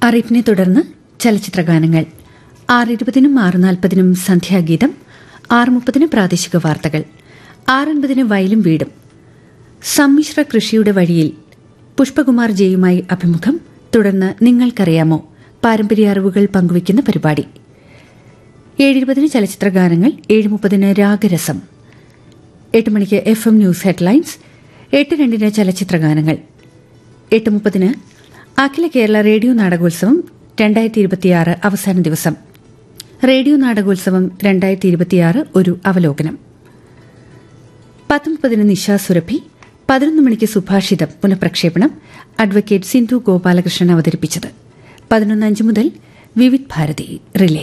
അറിയിപ്പിനെ തുടർന്ന് ചലച്ചിത്രഗാനങ്ങൾ ആറ് ഇരുപതിനും ആറ് നാൽപ്പതിനും സന്ധ്യാഗീതം ആറ് മുപ്പതിന് പ്രാദേശിക വാർത്തകൾ ആറൻപതിന് വയലും വീടും സമ്മിശ്ര കൃഷിയുടെ വഴിയിൽ പുഷ്പകുമാർ ജെയുമായി അഭിമുഖം തുടർന്ന് നിങ്ങൾക്കറിയാമോ പാരമ്പര്യ അറിവുകൾ പങ്കുവയ്ക്കുന്ന പരിപാടി ഏഴിരുപതിന് ചലച്ചിത്രഗാനങ്ങൾ ഏഴ് മുപ്പതിന് രാഗരസം എട്ട് മണിക്ക് എഫ് എം ന്യൂസ് ഹെഡ്ലൈൻസ് എട്ട് രണ്ടിന് ചലച്ചിത്രഗാനങ്ങൾ എട്ട് മുപ്പതിന് അഖില കേരള റേഡിയോ നാടകോത്സവം രണ്ടായിരത്തി ഇരുപത്തിയാറ് അവസാന ദിവസം റേഡിയോ നാടകോത്സവം രണ്ടായിരത്തി ഇരുപത്തിയാറ് ഒരു അവലോകനം പത്ത് മുപ്പതിന് നിശാ സുരഭി പതിനൊന്ന് മണിക്ക് സുഭാഷിതം പുനഃപ്രക്ഷേപണം അഡ്വക്കേറ്റ് സിന്ധു ഗോപാലകൃഷ്ണൻ അവതരിപ്പിച്ചത് പതിനൊന്ന് അഞ്ച് മുതൽ വിവിധ് ഭാരതി റിലേ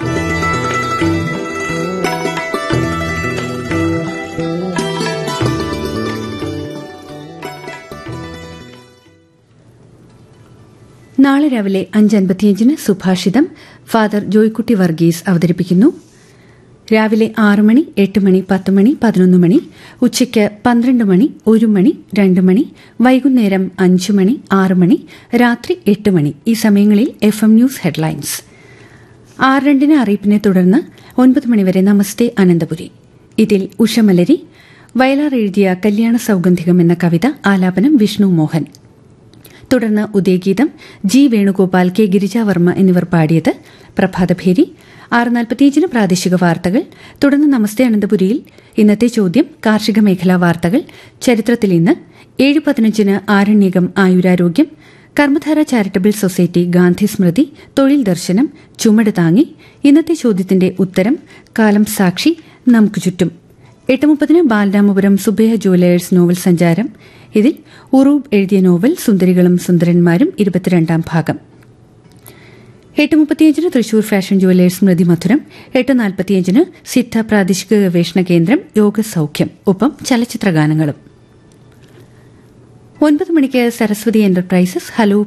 നാളെ രാവിലെ അഞ്ച് അൻപത്തിയഞ്ചിന് സുഭാഷിതം ഫാദർ ജോയ്ക്കുട്ടി വർഗീസ് അവതരിപ്പിക്കുന്നു രാവിലെ ആറ് മണി എട്ട് മണി പത്ത് മണി പതിനൊന്ന് മണി ഉച്ചയ്ക്ക് പന്ത്രണ്ട് മണി ഒരു മണി രണ്ട് മണി വൈകുന്നേരം അഞ്ച് മണി ആറ് മണി രാത്രി എട്ട് മണി ഈ സമയങ്ങളിൽ എഫ് എം ന്യൂസ് ഹെഡ്ലൈൻസ് ആറ് രണ്ടിന് അറിയിപ്പിനെ തുടർന്ന് ഒൻപത് മണിവരെ നമസ്തേ അനന്തപുരി ഇതിൽ ഉഷമലരി വയലാർ എഴുതിയ കല്യാണ സൗഗന്ധികം എന്ന കവിത ആലാപനം വിഷ്ണു മോഹൻ തുടർന്ന് ഉദയഗീതം ജി വേണുഗോപാൽ കെ ഗിരിജാവർമ്മ എന്നിവർ പാടിയത് പ്രഭാതഭേരി ആറ് നാൽപ്പത്തിയഞ്ചിന് പ്രാദേശിക വാർത്തകൾ തുടർന്ന് നമസ്തേ അനന്തപുരിയിൽ ഇന്നത്തെ ചോദ്യം കാർഷിക മേഖലാ വാർത്തകൾ ചരിത്രത്തിൽ ഇന്ന് ഏഴ് പതിനഞ്ചിന് ആരണ്യകം ആയുരാരോഗ്യം കർമ്മധാര ചാരിറ്റബിൾ സൊസൈറ്റി ഗാന്ധി സ്മൃതി തൊഴിൽ ദർശനം ചുമട് താങ്ങി ഇന്നത്തെ ചോദ്യത്തിന്റെ ഉത്തരം കാലം സാക്ഷി നമുക്ക് ചുറ്റും എട്ട് മുപ്പതിന് ബാലരാമപുരം സുബേയ ജുവലേഴ്സ് നോവൽ സഞ്ചാരം ഇതിൽ ഉറൂബ് എഴുതിയ നോവൽ സുന്ദരികളും സുന്ദരന്മാരും ഇരുപത്തിരണ്ടാം ഭാഗം എട്ട് മുപ്പത്തിയഞ്ചിന് തൃശൂർ ഫാഷൻ ജുവലേഴ്സ് സ്മൃതി മധുരം എട്ട് നാൽപ്പത്തിയഞ്ചിന് സിദ്ധ പ്രാദേശിക ഗവേഷണ കേന്ദ്രം യോഗ സൌഖ്യം ഒപ്പം ചലച്ചിത്രഗാനങ്ങളും ഒൻപത് മണിക്ക് സരസ്വതി എന്റർപ്രൈസസ് ഹലോ